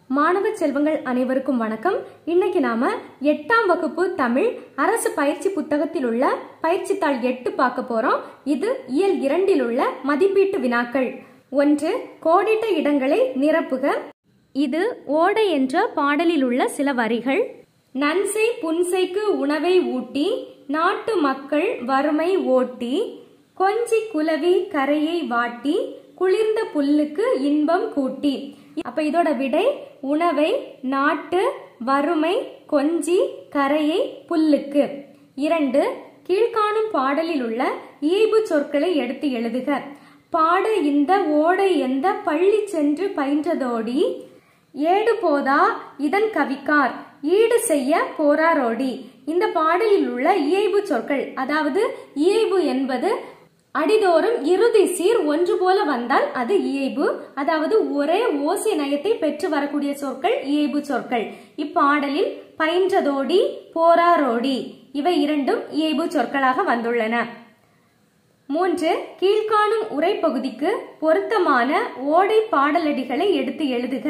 மாணவ செல்வங்கள் அனைவருக்கும் வணக்கம் இன்னைக்கு நாம எட்டாம் வகுப்பு தமிழ் அரசு பயிற்சி புத்தகத்தில் உள்ள பயிற்சி தாள் எட்டு பார்க்க போறோம் இது இயல் இரண்டில் உள்ள மதிப்பீட்டு வினாக்கள் ஒன்று கோடிட்ட இடங்களை நிரப்புக இது ஓடை என்ற பாடலில் உள்ள சில வரிகள் நன்சை புன்சைக்கு உணவை ஊட்டி நாட்டு மக்கள் வறுமை ஓட்டி கொஞ்சி குலவி கரையை வாட்டி குளிர்ந்த புல்லுக்கு இன்பம் கூட்டி அப்ப இதோட விடை உணவை நாட்டு வறுமை கொஞ்சி கரையை புல்லுக்கு இரண்டு கீழ்காணும் பாடலில் உள்ள இயைபு சொற்களை எடுத்து எழுதுக பாட இந்த ஓடை எந்த பள்ளி சென்று பயின்றதோடி ஏடு போதா இதன் கவிக்கார் ஈடு செய்ய போராரோடி இந்த பாடலில் உள்ள இயைபு சொற்கள் அதாவது இயைபு என்பது அடிதோறும் இறுதி சீர் ஒன்று போல வந்தால் அது இயைபு அதாவது ஒரே ஓசை நயத்தை பெற்று வரக்கூடிய சொற்கள் இயைபு சொற்கள் இப்பாடலில் பயின்றதோடி போராரோடி இவை இரண்டும் இயைபு சொற்களாக வந்துள்ளன மூன்று கீழ்காணும் உரைப்பகுதிக்கு பொருத்தமான ஓடை பாடலடிகளை எடுத்து எழுதுக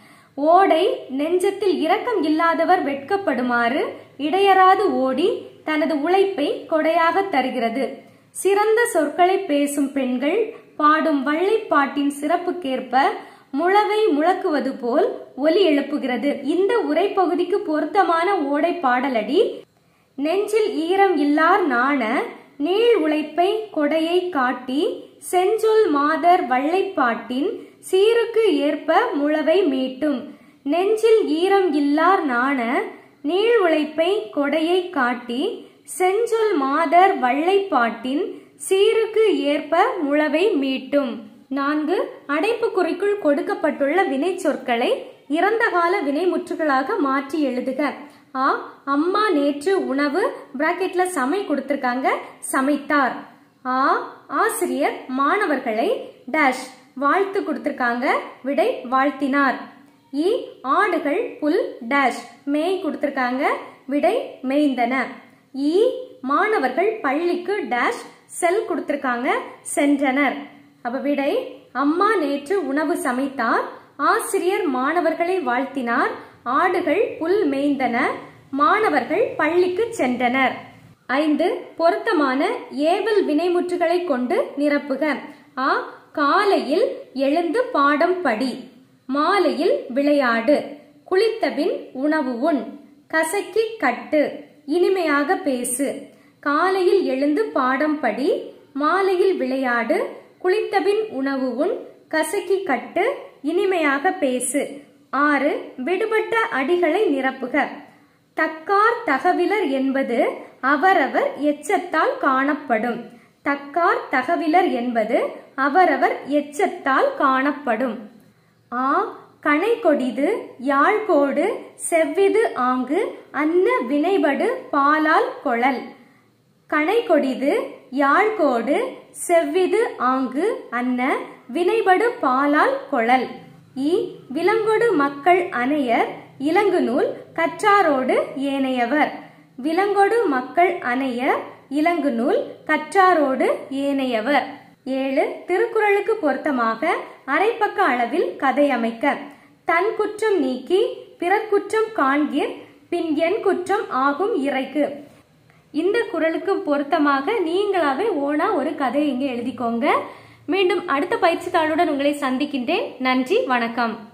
ஓடை நெஞ்சத்தில் இரக்கம் இல்லாதவர் வெட்கப்படுமாறு இடையராது ஓடி தனது உழைப்பை கொடையாக தருகிறது சிறந்த சொற்களை பேசும் பெண்கள் பாடும் வள்ளைப்பாட்டின் சிறப்புக்கேற்ப முழவை முழக்குவது போல் ஒலி எழுப்புகிறது இந்த உரைப்பகுதிக்கு பொருத்தமான ஓடை பாடலடி நெஞ்சில் ஈரம் இல்லார் நாண நீள் உழைப்பை கொடையை காட்டி செஞ்சொல் மாதர் வள்ளைப்பாட்டின் சீருக்கு ஏற்ப முழவை மீட்டும் நெஞ்சில் ஈரம் இல்லார் நாண நீள் உழைப்பை கொடையை காட்டி செஞ்சொல் மாதர் வள்ளைப்பாட்டின் சீருக்கு ஏற்ப முழவை மீட்டும் நான்கு அடைப்புக்குறிக்குள் கொடுக்கப்பட்டுள்ள வினை சொற்களை இறந்த கால வினைமுற்றுகளாக மாற்றி எழுதுக ஆ அம்மா நேற்று உணவு பிராக்கெட்ல சமை கொடுத்திருக்காங்க சமைத்தார் ஆ ஆசிரியர் மாணவர்களை டேஷ் வாழ்த்து கொடுத்திருக்காங்க விடை வாழ்த்தினார் இ ஆடுகள் புல் டேஷ் மேய் கொடுத்திருக்காங்க விடை மேய்ந்தன இ மாணவர்கள் பள்ளிக்கு டேஷ் செல் கொடுத்திருக்காங்க சென்றனர் அப்ப விடை அம்மா நேற்று உணவு சமைத்தார் ஆசிரியர் மாணவர்களை வாழ்த்தினார் ஆடுகள் புல் மேய்ந்தன மாணவர்கள் பள்ளிக்கு சென்றனர் ஐந்து பொருத்தமான ஏவல் வினைமுற்றுகளை கொண்டு நிரப்புக ஆ காலையில் எழுந்து பாடம் படி மாலையில் விளையாடு குளித்தபின் உணவு உண் கசக்கி கட்டு இனிமையாக பேசு காலையில் எழுந்து பாடம் படி மாலையில் விளையாடு குளித்தபின் உணவு உண் கசக்கி கட்டு இனிமையாக பேசு ஆறு விடுபட்ட அடிகளை நிரப்புக தக்கார் தகவிலர் என்பது அவரவர் எச்சத்தால் காணப்படும் தக்கார் தகவிலர் என்பது அவரவர் எச்சத்தால் காணப்படும் ஆ கனை கொடிது யாழ்கோடு செவ்விது ஆங்கு அன்ன வினைபடு பாலால் கொழல் கனை கொடிது யாழ்கோடு செவ்விது ஆங்கு அன்ன வினைபடு பாலால் கொழல் இ விலங்கொடு மக்கள் அணையர் இலங்கு நூல் கற்றாரோடு ஏனையவர் விலங்கொடு மக்கள் அணையர் இலங்கு நூல் கற்றாரோடு ஏனையவர் ஏழு திருக்குறளுக்கு பொருத்தமாக அரைப்பக்க அளவில் கதை அமைக்க தன் குற்றம் நீக்கி பிறக்குற்றம் காண்கிற் பின் என் குற்றம் ஆகும் இறைக்கு இந்த குரலுக்கு பொருத்தமாக நீங்களாவே ஓனா ஒரு கதையை இங்கே எழுதிக்கோங்க மீண்டும் அடுத்த பயிற்சி தாளுடன் உங்களை சந்திக்கின்றேன் நன்றி வணக்கம்